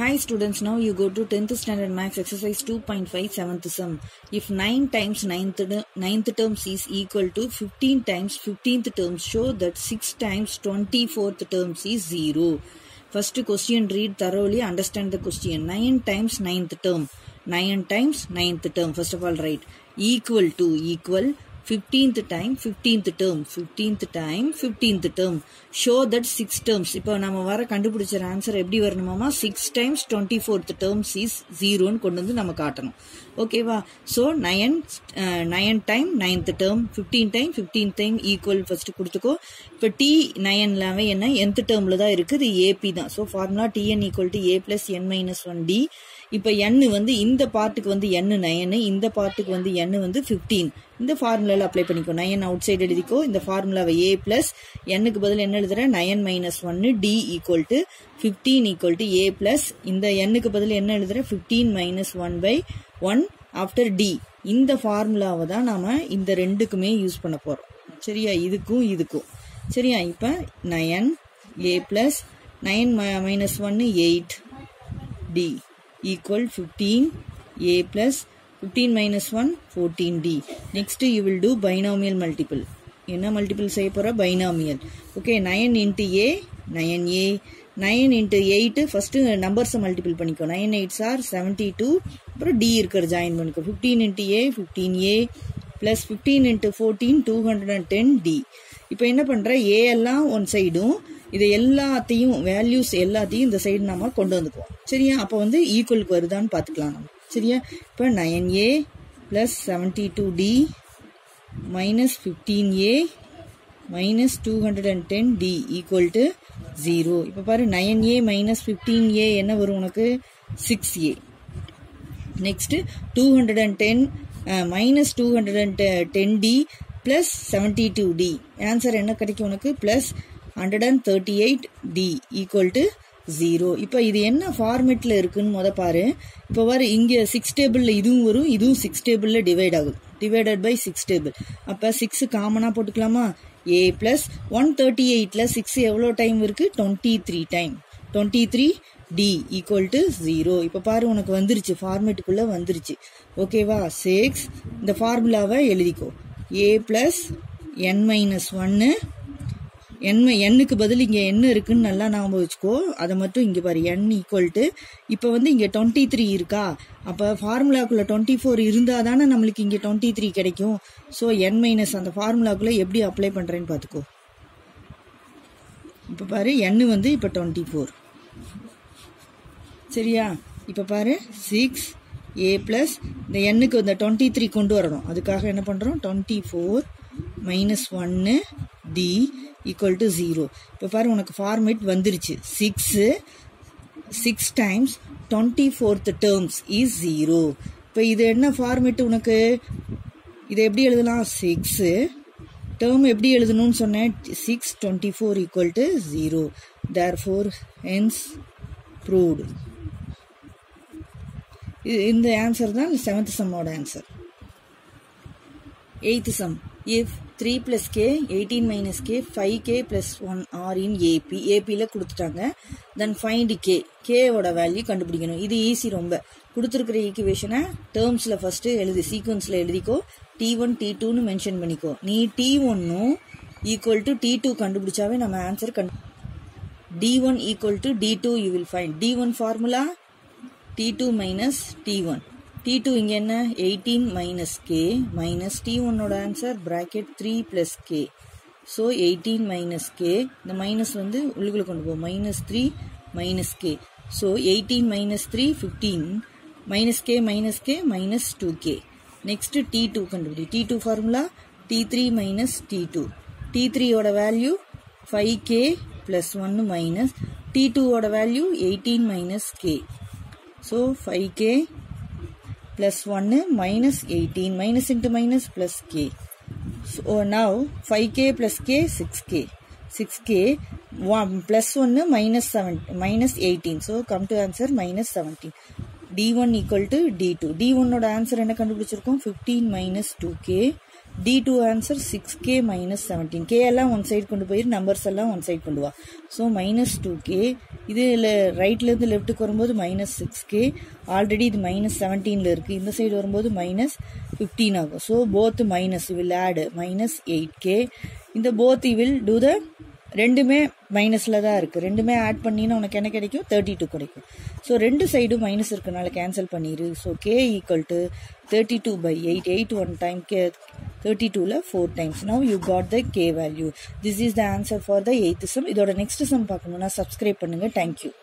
Hi students, now you go to 10th standard maths exercise 2.5 7th sum. If 9 times 9th, ter- 9th terms is equal to 15 times 15th terms, show that 6 times 24th terms is 0. First question read thoroughly, understand the question. 9 times 9th term. 9 times 9th term. First of all write equal to equal 15th time 15th term 15th time 15th term show that 6 terms இப்போ நம்ம வர கண்டுபிடிச்ச answer எப்படி வரணுமாமா 6 times 24th terms is 0 ன்னு கொண்டு வந்து நம்ம காட்டணும் ஓகேவா so nine nine time ninth term fifteen time fifteen time equal first கொடுத்துக்கோ இப்போ டி நயன்லாவே என்ன என்த் டேர்மில் தான் இருக்குது இது ஏபி தான் so formula TN equal to A plus N minus one D இப்போ என் வந்து இந்த பார்ட்டுக்கு வந்து என் நயனு இந்த பார்ட்டுக்கு வந்து என் வந்து ஃபிஃப்டீன் இந்த ஃபார்முலாவில் அப்ளை பண்ணிக்கோ நயன் அவுட் சைடு எழுதிக்கோ இந்த ஃபார்முலாவை ஏ பிளஸ் என்னுக்கு பதில் என்ன எழுதுற நயன் மைனஸ் ஒன்னு D equal to fifteen equal to A plus இந்த எண்ணுக்கு பதில் என்ன எழுதுற fifteen minus one by one after D இந்த ஃபார்முலாவை தான் நாம இந்த ரெண்டுக்குமே யூஸ் பண்ண போறோம் சரியா இதுக்கும் இதுக்கும் சரியா இப்போ nine A plus nine minus ஒன்னு eight D equal 15 a plus 15 minus 1 14 d next you will do binomial multiple என்ன மல்டிபிள் செய்ய போற binomial okay nine into A nine A nine into eight first நம்பர்ஸை மல்டிபிள் பண்ணிக்கோ nine eights are seventy two அப்புறம் D இருக்கிற join பண்ணிக்கோ fifteen into A fifteen A plus fifteen into fourteen two hundred and ten D இப்போ என்ன பண்ற ஏ எல்லாம் one சைடும் இது எல்லாத்தையும் வேல்யூஸ் எல்லாத்தையும் இந்த சைடு நாம கொண்டு வந்துக்குவோம் சரியா அப்போ வந்து ஈக்குவலுக்கு வருதான்னு பார்த்துக்கலாம் நம்ம சரியா இப்போ nine A plus seventy two D minus fifteen A minus two hundred and ten D equal to zero இப்போ பாரு nine A minus fifteen A என்ன வரும் உனக்கு six A next two hundred and ten minus two hundred and ten D plus seventy two D answer என்ன கிடைக்கும் உனக்கு plus hundred and thirty eight D equal to zero இப்போ இது என்ன ஃபார்மேட்டில் இருக்குன்னு முத பாரு இப்போ வர இங்கே சிக்ஸ் டேபிளில் இதுவும் வரும் இதுவும் சிக்ஸ் டேபிளில் டிவைட் ஆகுது டிவைடட் பை சிக்ஸ் டேபிள் அப்போ சிக்ஸ் காமனாக போட்டுக்கலாமா ஏ பிளஸ் ஒன் தேர்ட்டி எயிட்டில் சிக்ஸ் எவ்வளோ டைம் இருக்கு twenty three time twenty three D equal to zero இப்போ பாரு உனக்கு வந்துருச்சு ஃபார்மேட்டுக்குள்ளே வந்துருச்சு ஓகேவா சிக்ஸ் இந்த ஃபார்முலாவை எழுதிக்கோ ஏ பிளஸ் என் மைனஸ் ஒன்று என் எண்ணுக்கு பதில் இங்கே என்ன இருக்குன்னு நல்லா ஞாபகம் வச்சுக்கோ அதை மட்டும் இங்கே பாரு என் ஈக்குவல் டு இப்போ வந்து இங்கே டுவெண்ட்டி த்ரீ இருக்கா அப்போ ஃபார்முலாக்குள்ள டுவெண்ட்டி ஃபோர் இருந்தால் தானே நம்மளுக்கு இங்கே டுவெண்ட்டி த்ரீ கிடைக்கும் ஸோ என் மைனஸ் அந்த ஃபார்முலாக்குள்ள எப்படி அப்ளை பண்ணுறேன்னு பார்த்துக்கோ இப்போ பாரு எண்ணு வந்து இப்போ டுவெண்ட்டி ஃபோர் சரியா இப்போ பாரு சிக்ஸ் ஏ ப்ளஸ் இந்த எண்ணுக்கு இந்த டுவெண்ட்டி த்ரீ கொண்டு வரணும் அதுக்காக என்ன பண்ணுறோம் டுவெண்ட்டி ஃபோர் மைனஸ் ஒன்று டி ஈக்குவல் டு ஜீரோ இப்போ பாரு உனக்கு ஃபார்மேட் வந்துருச்சு six six times twenty fourth terms is zero இப்போ இது என்ன ஃபார்மேட் உனக்கு இதை எப்படி எழுதலாம் சிக்ஸு டேர்ம் எப்படி எழுதணும்னு சொன்னேன் six twenty four equal to zero therefore hence proved இந்த ஆன்சர் தான் செவன்த் சம்மோட answer eighth sum if three plus K eighteen minus K five K plus one are in AP ஏபியில் கொடுத்துட்டாங்க then find K கேவோட value கண்டுபிடிக்கணும் இது easy ரொம்ப கொடுத்துருக்கிற ஈக்குவேஷனை டேர்ம்ஸில் ஃபஸ்ட்டு எழுதி சீக்வன்ஸில் எழுதிக்கோ டி ஒன் டி டூன்னு மென்ஷன் பண்ணிக்கோ நீ டி ஒன்னும் ஈக்குவல் டு டி டூ கண்டுபிடிச்சாவே நம்ம ஆன்சர் கண்டு T one equal to T two you will find T one formula T two minus T one T two இங்கே என்ன eighteen minus K minus T ஒன்னோட answer bracket three plus K so eighteen minus K இந்த minus வந்து உள்ளுக்குள்ள கொண்டு போகும் minus three minus K so eighteen minus three fifteen minus K minus K minus two K next T two கண்டுபிடி T two formula T three minus D two T த்ரீயோட value five K plus ஒன்று minus T டூவோட value eighteen minus K so five K plus 1 minus 18 minus into minus plus k. So now 5k plus k 6k. 6k 1 plus 1 minus 7 minus 18. So come to answer minus 17. D1 equal to D2. D1 ஓட answer என்ன கண்டுபிடிச்சிருக்கோம் 15 minus 2k T two answer six K minus seventeen K எல்லாம் one side கொண்டு போயிரு numbers எல்லாம் one side கொண்டு வா so minus two K இது ரைட்லேருந்து லெஃப்ட்டுக்கு வரும்போது மைனஸ் சிக்ஸ் கே ஆல்ரெடி இது மைனஸ் செவன்டீனில் இருக்குது இந்த சைடு வரும்போது மைனஸ் ஃபிஃப்டீன் ஆகும் so both minus will add minus eight K இந்த போத் வில் டூ த ரெண்டுமே மைனஸில் தான் இருக்குது ரெண்டுமே ஆட் பண்ணினா உனக்கு என்ன கிடைக்கும் தேர்ட்டி டூ கிடைக்கும் ஸோ ரெண்டு சைடும் மைனஸ் இருக்கனால கேன்சல் பண்ணிடு so K equal to thirty two by eight eight one time K thirty டூவில் four times now you got the K value this is the answer for the eighth sum இதோட next sum பார்க்கணுன்னா subscribe பண்ணுங்கள் thank you